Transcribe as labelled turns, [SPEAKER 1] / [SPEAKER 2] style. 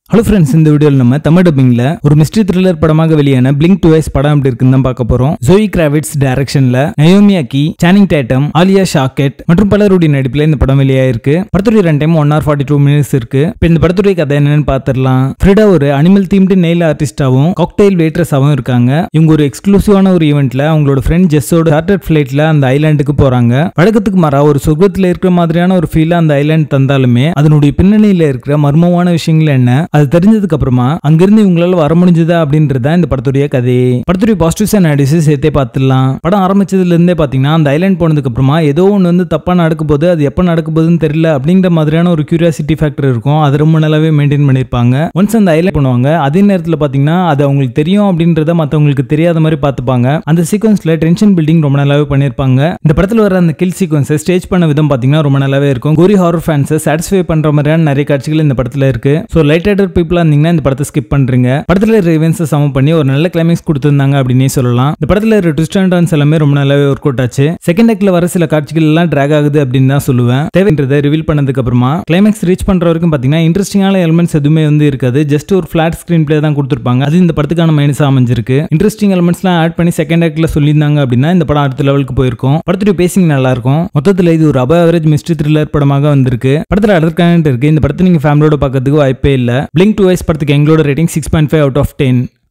[SPEAKER 1] hello friends இந்த வீடியோவில் நம்ம தமிழ் டப்பிங்ல ஒரு மிஸ்ட்ரி த்ரில்லர் படமாக வெளியான பிளிங்க் டு வைஸ் படம் எப்படி இருக்குன்னு தான் பார்க்க போறோம் ஜோயி கிராவிட்ஸ் டைரக்ஷன்ல நயோமி அக்கி சானிங் டேட்டம் ஆலியா ஷாக்கெட் மற்றும் பலருடைய நடிப்பில் இந்த படம் வெளியாயிருக்கு படத்துடைய run time one hour forty two minutes இருக்கு இப்போ இந்த படத்துடைய கதை என்னன்னு பார்த்துடலாம் ஃப்ரிடா ஒரு அனிமல் தீம்டு நெயில் ஆர்டிஸ்டாவும் காக்டெயில் வெயிட்ரஸாவும் இருக்காங்க இவங்க ஒரு எக்ஸ்க்ளூசிவான ஒரு ஈவெண்ட்ல அவங்களோட ஃப்ரெண்ட் ஜெஸ்ஸோட சார்ட்டர் ஃபிளைட்ல அந்த ஐலாண்டுக்கு போறாங்க வழக்கத்துக்கு மாறா ஒரு சொர்க்கத்துல இருக்கிற மாதிரியான ஒரு ஃபீல் அந்த ஐலாண்ட் தந்தாலுமே அதனுடைய பின்னணியில இருக்கிற மர்மமான விஷயங்கள் என்ன அது தெரிஞ்சதுக்கு அப்புறமா அங்கிருந்து இவங்களால வர முடிஞ்சதா அப்படின்றத இந்த படத்துடைய கதை படத்துடைய பாசிட்டிவ்ஸ் அண்ட் அடிசஸ் சேர்த்தே பார்த்துடலாம் படம் ஆரம்பிச்சதுல இருந்தே பாத்தீங்கன்னா அந்த ஐலாண்ட் போனதுக்கு அப்புறமா ஏதோ ஒன்று வந்து தப்பா நடக்க போகுது அது எப்போ நடக்க போகுதுன்னு தெரியல அப்படிங்கிற மாதிரியான ஒரு கியூரியாசிட்டி ஃபேக்டர் இருக்கும் அது ரொம்ப நல்லாவே மெயின்டைன் பண்ணியிருப்பாங்க ஒன்ஸ் அந்த ஐலாண்ட் பண்ணுவாங்க அதே நேரத்தில் பாத்தீங்கன்னா அது அவங்களுக்கு தெரியும் அப்படின்றத மற்றவங்களுக்கு தெரியாத மாதிரி பார்த்துப்பாங்க அந்த சீக்வன்ஸ்ல டென்ஷன் பில்டிங் ரொம்ப நல்லாவே பண்ணியிருப்பாங்க இந்த படத்தில் வர அந்த கில் சீக்வன்ஸை ஸ்டேஜ் பண்ண விதம் பாத்தீங்கன்னா ரொம்ப நல்லாவே இருக்கும் கோரி ஹாரர் ஃபேன்ஸை சாட்டிஸ்ஃபை பண்ற மாதிரியான நிறைய காட்சிகள் இந்த படத்தில் இருக்கு ஸோ லைட் ஹேட்டர் பீப்புளாக இருந்தீங்கன்னா இந்த படத்தை ஸ்கிப் பண்றீங்க படத்தில் ரிவென்ஸை சமம் பண்ணி ஒரு நல்ல கிளைமேக்ஸ் கொடுத்துருந்தாங்க அப்படின்னே சொல்லலாம் இந்த படத்தில் இருக்கிற ட்விஸ்ட் அண்ட் டர்ன்ஸ் எல்லாமே ரொம்ப நல்லாவே ஒர்க் அவுட் ஆச்சு செகண்ட் ஆக்ட்ல வர சில காட்சிகள் எல்லாம் டிராக் ஆகுது அப்படின்னு தான் சொல்லுவேன் தேவைன்றதை ரிவீல் பண்ணதுக்கு அப்புறமா கிளைமேக்ஸ் ரீச் பண்ற வரைக்கும் பாத்தீங்கன்னா இன்ட்ரெஸ்டிங்கான எலிமெண்ட்ஸ் எதுவுமே வந்து இருக்காது ஜஸ்ட் ஒரு ஃபிளாட் ஸ்கிரீன் பிளே தான் கொடுத்துருப்பாங்க அது இந்த படத்துக்கான மைனஸ் அமைஞ்சிருக்கு இன்ட்ரெஸ்டிங் எலிமெண்ட்ஸ்லாம் ஆட் பண்ணி செகண்ட் ஆக்ட்ல சொல்லியிருந்தாங்க அப்படின்னா இந்த படம் அடுத்த லெவலுக்கு போயிருக்கும் படத்துடைய பேசிங் நல்லா இருக்கும் மொத்தத்தில் இது ஒரு அப அவரேஜ் மிஸ்ட்ரி த்ரில்லர் படமாக வந்திருக்கு படத்தில் அடுத்த கனெக்ட் இருக்கு இந்த படத்தை நீங்க ஃபேமிலியோட பார்க்கறதுக்கு வாய்ப்பே இல்லை பிளிங்க் டு வைஸ் படத்துக்கு எங்களோட rating six point five out of ten